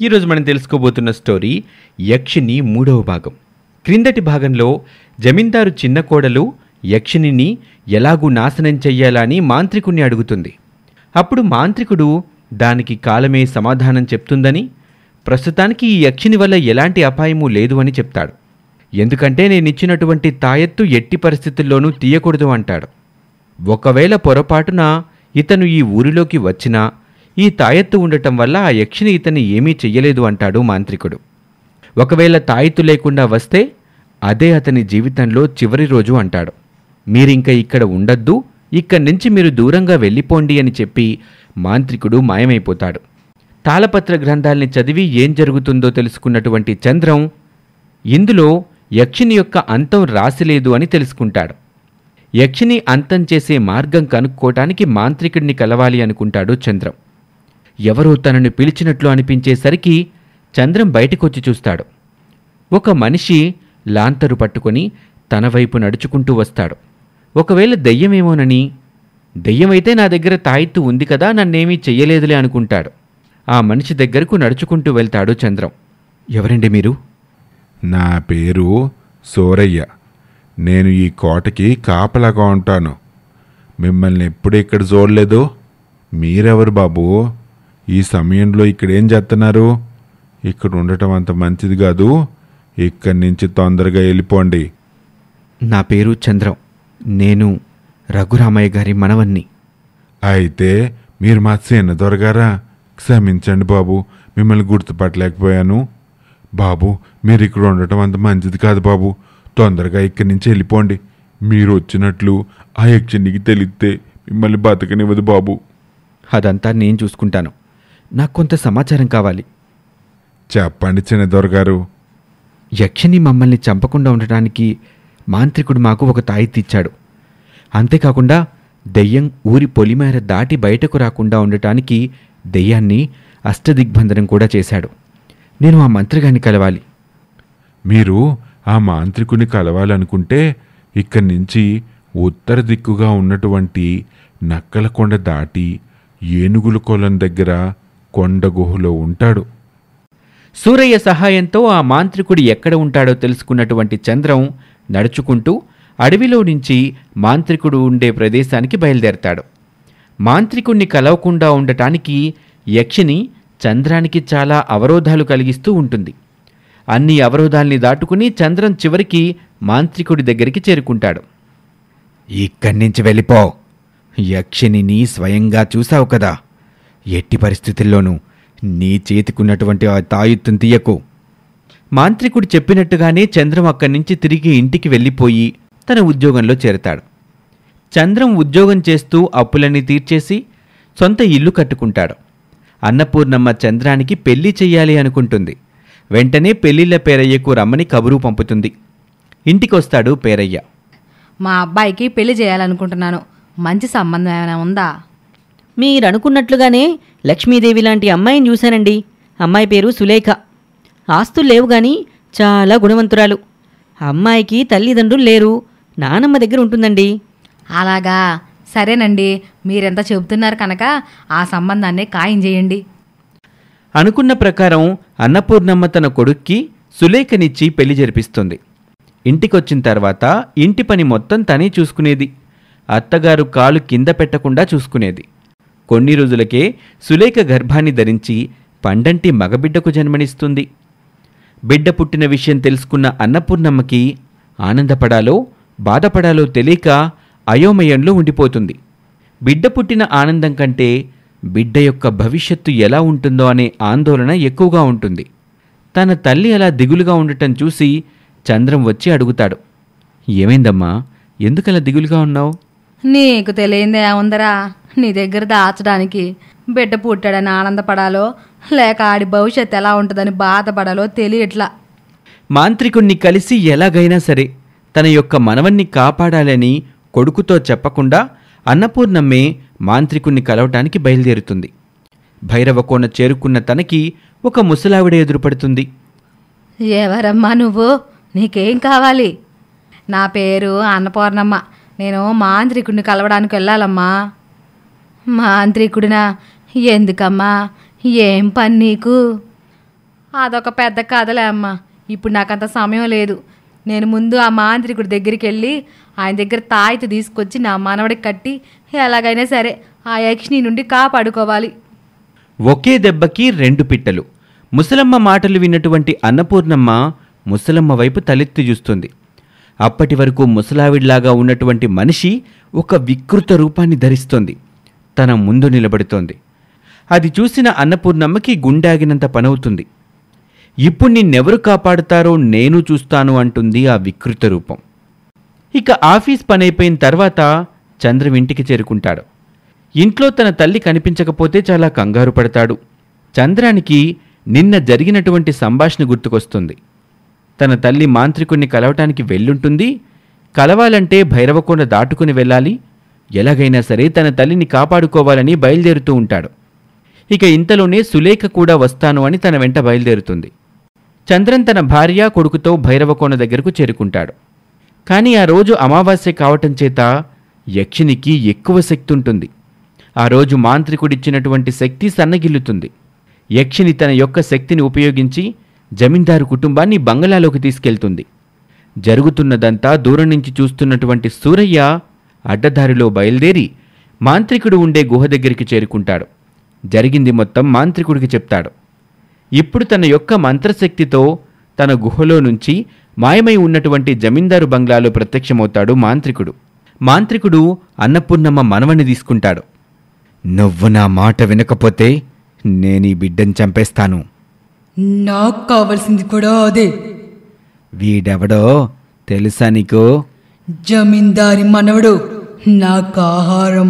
ఈరోజు మనం తెలుసుకోబోతున్న స్టోరీ యక్షిని మూడవ భాగం క్రిందటి భాగంలో జమీందారు చిన్న కోడలు యక్షినిని ఎలాగూ నాశనం చెయ్యాలని మాంత్రికుణ్ణి అడుగుతుంది అప్పుడు మాంత్రికుడు దానికి కాలమే సమాధానం చెప్తుందని ప్రస్తుతానికి ఈ యక్షిని వల్ల ఎలాంటి అపాయమూ లేదు అని చెప్తాడు ఎందుకంటే నేనిచ్చినటువంటి తాయెత్తు ఎట్టి పరిస్థితుల్లోనూ తీయకూడదు అంటాడు ఒకవేళ పొరపాటున ఇతను ఈ ఊరిలోకి వచ్చినా ఈ తాయెత్తు ఉండటం వల్ల ఆ యక్షిని ఇతన్ని ఏమీ చెయ్యలేదు అంటాడు మాంత్రికుడు ఒకవేళ తాయెత్తు లేకుండా వస్తే అదే అతని జీవితంలో చివరి రోజు అంటాడు మీరింక ఇక్కడ ఉండొద్దు ఇక్కడి నుంచి మీరు దూరంగా వెళ్ళిపోండి అని చెప్పి మాంత్రికుడు మాయమైపోతాడు తాళపత్ర గ్రంథాల్ని చదివి ఏం జరుగుతుందో తెలుసుకున్నటువంటి చంద్రం ఇందులో యక్షిని యొక్క అంతం రాసిలేదు అని తెలుసుకుంటాడు యక్షిని అంతం చేసే మార్గం కనుక్కోటానికి మాంత్రికుడిని కలవాలి అనుకుంటాడు చంద్రం ఎవరో తనను పిలిచినట్లు అనిపించేసరికి చంద్రం బయటకొచ్చి చూస్తాడు ఒక మనిషి లాంతరు పట్టుకొని తన వైపు నడుచుకుంటూ వస్తాడు ఒకవేళ దెయ్యమేమోనని దెయ్యమైతే నా దగ్గర తాయెత్తు ఉంది కదా నన్నేమీ చెయ్యలేదులే అనుకుంటాడు ఆ మనిషి దగ్గరకు నడుచుకుంటూ వెళ్తాడు చంద్రం ఎవరండి మీరు నా పేరు సోరయ్య నేను ఈ కోటకి కాపలాగా ఉంటాను మిమ్మల్ని ఎప్పుడు ఇక్కడ చూడలేదు మీరెవరు బాబు ఈ సమయంలో ఇక్కడ ఏం చేస్తున్నారు ఇక్కడ ఉండటం అంత మంచిది కాదు ఇక్కడి నుంచి తొందరగా వెళ్ళిపోండి నా పేరు చంద్రం నేను రఘురామయ్య గారి మనవన్ని అయితే మీరు మా సేన దొరగారా క్షమించండి బాబు మిమ్మల్ని గుర్తుపట్టలేకపోయాను బాబు మీరు ఇక్కడ ఉండటం అంత మంచిది కాదు బాబు తొందరగా ఇక్కడి నుంచి వెళ్ళిపోండి మీరు వచ్చినట్లు ఆ యక్షినికి తెలిస్తే మిమ్మల్ని బతకనివ్వదు బాబు అదంతా నేను చూసుకుంటాను నాకు కొంత సమాచారం కావాలి చెప్పండి చిన్న దొరగారు యక్షిని మమ్మల్ని చంపకుండా ఉండటానికి మాంత్రికుడు మాకు ఒక తాయితీ ఇచ్చాడు అంతేకాకుండా దెయ్యం ఊరి పొలిమేర దాటి బయటకు రాకుండా ఉండటానికి దెయ్యాన్ని అష్టదిగ్బంధనం కూడా చేశాడు నేను ఆ మంత్రిగాన్ని కలవాలి మీరు ఆ మాంత్రికుని కలవాలనుకుంటే ఇక్కడి నుంచి ఉత్తర దిక్కుగా ఉన్నటువంటి నక్కల కొండ దాటి ఏనుగుల కొలం దగ్గర కొండ గుహలో ఉంటాడు సూరయ్య సహాయంతో ఆ మాంత్రికుడు ఎక్కడ ఉంటాడో తెలుసుకున్నటువంటి చంద్రం నడుచుకుంటూ అడవిలో నుంచి మాంత్రికుడు ఉండే ప్రదేశానికి బయలుదేరతాడు మాంత్రికుణ్ణి కలవకుండా ఉండటానికి యక్షిని చంద్రానికి చాలా అవరోధాలు కలిగిస్తూ ఉంటుంది అన్ని అవరోధాల్ని దాటుకుని చంద్రం చివరికి మాంత్రికుడి దగ్గరికి చేరుకుంటాడు ఇక్కడి నుంచి వెళ్ళిపో యక్షినిని స్వయంగా చూశావు కదా ఎట్టి పరిస్థితుల్లోనూ నీ చేతికున్నటువంటి ఆ తాయుత్తును తీయకు మాంత్రికుడు చెప్పినట్టుగానే చంద్రం అక్కడి నుంచి తిరిగి ఇంటికి వెళ్ళిపోయి తన ఉద్యోగంలో చేరతాడు చంద్రం ఉద్యోగం చేస్తూ అప్పులన్నీ తీర్చేసి సొంత ఇల్లు కట్టుకుంటాడు అన్నపూర్ణమ్మ చంద్రానికి పెళ్లి చెయ్యాలి అనుకుంటుంది వెంటనే పెళ్లిళ్ళ పేరయ్యకు రమ్మని కబురు పంపుతుంది ఇంటికొస్తాడు పేరయ్య మా అబ్బాయికి పెళ్లి చేయాలనుకుంటున్నాను మంచి సంబంధం ఏమైనా ఉందా మీరు అనుకున్నట్లుగానే లక్ష్మీదేవి లాంటి అమ్మాయిని చూశానండి అమ్మాయి పేరు సులేఖ ఆస్తులు లేవు గాని చాలా గుణవంతురాలు అమ్మాయికి తల్లిదండ్రులు లేరు నానమ్మ దగ్గర ఉంటుందండి అలాగా సరేనండి మీరెంత చెబుతున్నారు కనుక ఆ సంబంధాన్ని ఖాయం చేయండి అనుకున్న ప్రకారం అన్నపూర్ణమ్మ తన కొడుక్కి సులేఖనిచ్చి పెళ్లి జరిపిస్తుంది ఇంటికొచ్చిన తర్వాత ఇంటి పని మొత్తం తనే చూసుకునేది అత్తగారు కాలు కింద పెట్టకుండా చూసుకునేది కొన్ని రోజులకే సులేఖ గర్భాన్ని ధరించి పండంటి మగబిడ్డకు జన్మనిస్తుంది బిడ్డ పుట్టిన విషయం తెలుసుకున్న అన్నపూర్ణమ్మకి ఆనందపడాలో బాధపడాలో తెలియక అయోమయంలో ఉండిపోతుంది బిడ్డ పుట్టిన ఆనందం కంటే బిడ్డ యొక్క భవిష్యత్తు ఎలా ఉంటుందో అనే ఆందోళన ఎక్కువగా ఉంటుంది తన తల్లి అలా దిగులుగా ఉండటం చూసి చంద్రం వచ్చి అడుగుతాడు ఏమైందమ్మా ఎందుకలా దిగులుగా ఉన్నావు నీకు తెలియందే ఉందరా నీ దగ్గర దాచడానికి బిడ్డ పుట్టాడని ఆనందపడాలో లేక ఆడి భవిష్యత్తు ఎలా ఉంటుందని బాధపడాలో తెలియట్లా మాంత్రికుణ్ణి కలిసి ఎలాగైనా సరే తన యొక్క మనవన్ని కాపాడాలని కొడుకుతో చెప్పకుండా అన్నపూర్ణమ్మే మాంత్రికుణ్ణి కలవటానికి బయలుదేరుతుంది భైరవకోన చేరుకున్న తనకి ఒక ముసలావిడ ఎదురుపడుతుంది ఎవరమ్మా నువ్వు నీకేం కావాలి నా పేరు అన్నపూర్ణమ్మ నేను మాంత్రికుడిని కలవడానికి వెళ్ళాలమ్మా మాంత్రికుడినా ఎందుకమ్మా ఏం పని నీకు అదొక పెద్ద కథలే అమ్మ ఇప్పుడు నాకంత సమయం లేదు నేను ముందు ఆ మాంత్రికుడి దగ్గరికి వెళ్ళి ఆయన దగ్గర తాయిత తీసుకొచ్చి నా మనవడికి కట్టి ఎలాగైనా సరే ఆ యక్షిని నుండి కాపాడుకోవాలి ఒకే దెబ్బకి రెండు పిట్టలు ముసలమ్మ మాటలు విన్నటువంటి అన్నపూర్ణమ్మ ముసలమ్మ వైపు తలెత్తి చూస్తుంది అప్పటి వరకు ముసలావిడిలాగా ఉన్నటువంటి మనిషి ఒక వికృత రూపాన్ని ధరిస్తోంది తన ముందు నిలబడుతోంది అది చూసిన అన్నపూర్ణమ్మకి గుండాగినంత పనవుతుంది ఇప్పుడు నిన్నెవరు కాపాడుతారో నేను చూస్తాను అంటుంది ఆ వికృత రూపం ఇక ఆఫీస్ పని అయిపోయిన తర్వాత చంద్రం ఇంటికి చేరుకుంటాడు ఇంట్లో తన తల్లి కనిపించకపోతే చాలా కంగారు పడతాడు చంద్రానికి నిన్న జరిగినటువంటి సంభాషణ గుర్తుకొస్తుంది తన తల్లి మాంత్రికుణ్ణి కలవటానికి వెళ్ళుంటుంది కలవాలంటే భైరవకొండ దాటుకుని వెళ్ళాలి ఎలాగైనా సరే తన తల్లిని కాపాడుకోవాలని బయలుదేరుతూ ఉంటాడు ఇక ఇంతలోనే సులేఖ కూడా వస్తాను అని తన వెంట బయలుదేరుతుంది చంద్రన్ తన భార్య కొడుకుతో భైరవకోన దగ్గరకు చేరుకుంటాడు కానీ ఆ రోజు అమావాస్య కావటం చేత యక్షినికి ఎక్కువ శక్తి ఉంటుంది ఆ రోజు మాంత్రికుడిచ్చినటువంటి శక్తి సన్నగిల్లుతుంది యక్షిని తన యొక్క శక్తిని ఉపయోగించి జమీందారు కుటుంబాన్ని బంగళాలోకి తీసుకెళ్తుంది జరుగుతున్నదంతా దూరం నుంచి చూస్తున్నటువంటి సూరయ్య అడ్డదారిలో బయలుదేరి మాంత్రికుడు ఉండే గుహ దగ్గరికి చేరుకుంటాడు జరిగింది మొత్తం మాంత్రికుడికి చెప్తాడు ఇప్పుడు తన యొక్క మంత్రశక్తితో తన గుహలో నుంచి మాయమై ఉన్నటువంటి జమీందారు బంగ్లాలో ప్రత్యక్షమవుతాడు మాంత్రికుడు మాంత్రికుడు అన్నపూర్ణమ్మ మనవని తీసుకుంటాడు నువ్వు నా మాట వినకపోతే నేను ఈ బిడ్డను చంపేస్తాను నాకు కావాల్సింది కూడా అదే వీడెవడో తెలుసా నీకు జమీందారి మనవడు నాకు ఆహారం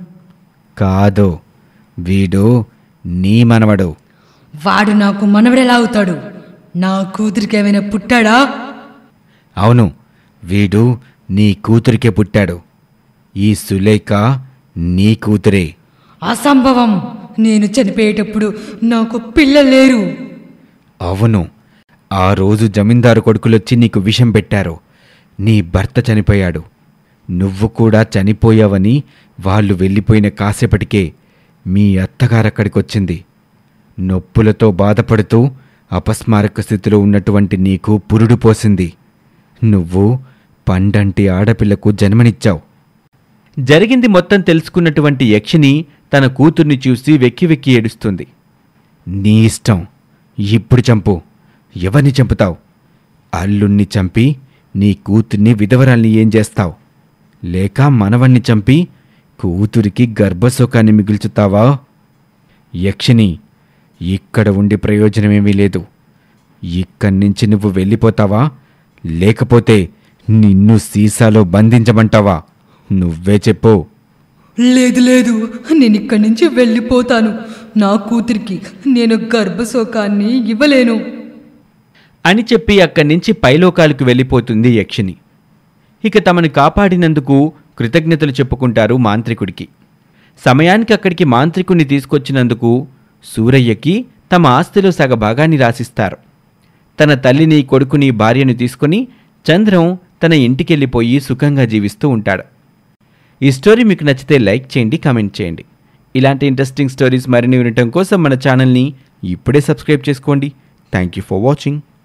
కాదు వీడు నీ మనవడు వాడు నాకు మనవడెలా అవుతాడు నా కూతురికి ఏమైనా పుట్టాడా అవును వీడు నీ కూతురికే పుట్టాడు ఈ సులేఖ నీ కూతురే అసంభవం నేను చనిపోయేటప్పుడు నాకు పిల్లలు లేరు అవును ఆ రోజు జమీందారు కొడుకులొచ్చి నీకు విషం పెట్టారు నీ భర్త చనిపోయాడు నువ్వు కూడా చనిపోయావని వాళ్ళు వెళ్ళిపోయిన కాసేపటికే మీ అత్తగారక్కడికొచ్చింది నొప్పులతో బాధపడుతూ అపస్మారక స్థితిలో ఉన్నటువంటి నీకు పురుడు పోసింది నువ్వు పండంటి ఆడపిల్లకు జన్మనిచ్చావు జరిగింది మొత్తం తెలుసుకున్నటువంటి యక్షిని తన కూతుర్ని చూసి వెక్కి వెక్కి ఏడుస్తుంది నీ ఇష్టం ఇప్పుడు చంపు ఎవరిని చంపుతావు అల్లుణ్ణి చంపి నీ కూతుర్ని విధవరాల్ని ఏం చేస్తావు లేక మనవణ్ణి చంపి కూతురికి గర్భశోకాన్ని మిగుల్చుతావా యక్షిని ఇక్కడ ఉండి ప్రయోజనమేమీ లేదు ఇక్కడి నుంచి నువ్వు వెళ్ళిపోతావా లేకపోతే నిన్ను సీసాలో బంధించమంటావా నువ్వే చెప్పు లేదు లేదు నేను ఇక్కడి నుంచి వెళ్ళిపోతాను నా కూతురికి నేను గర్భశోకాన్ని ఇవ్వలేను అని చెప్పి అక్కడి నుంచి పైలోకాలకు వెళ్ళిపోతుంది యక్షిని ఇక తమను కాపాడినందుకు కృతజ్ఞతలు చెప్పుకుంటారు మాంత్రికుడికి సమయానికి అక్కడికి మాంత్రికుణ్ణి తీసుకొచ్చినందుకు సూరయ్యకి తమ ఆస్తిలో సగ భాగాన్ని రాసిస్తారు తన తల్లిని కొడుకుని భార్యను తీసుకుని చంద్రం తన ఇంటికెళ్ళిపోయి సుఖంగా జీవిస్తూ ఉంటాడు ఈ స్టోరీ మీకు నచ్చితే లైక్ చేయండి కామెంట్ చేయండి ఇలాంటి ఇంట్రెస్టింగ్ స్టోరీస్ మరిన్ని వినటం కోసం మన ఛానల్ని ఇప్పుడే సబ్స్క్రైబ్ చేసుకోండి థ్యాంక్ యూ ఫర్ వాచింగ్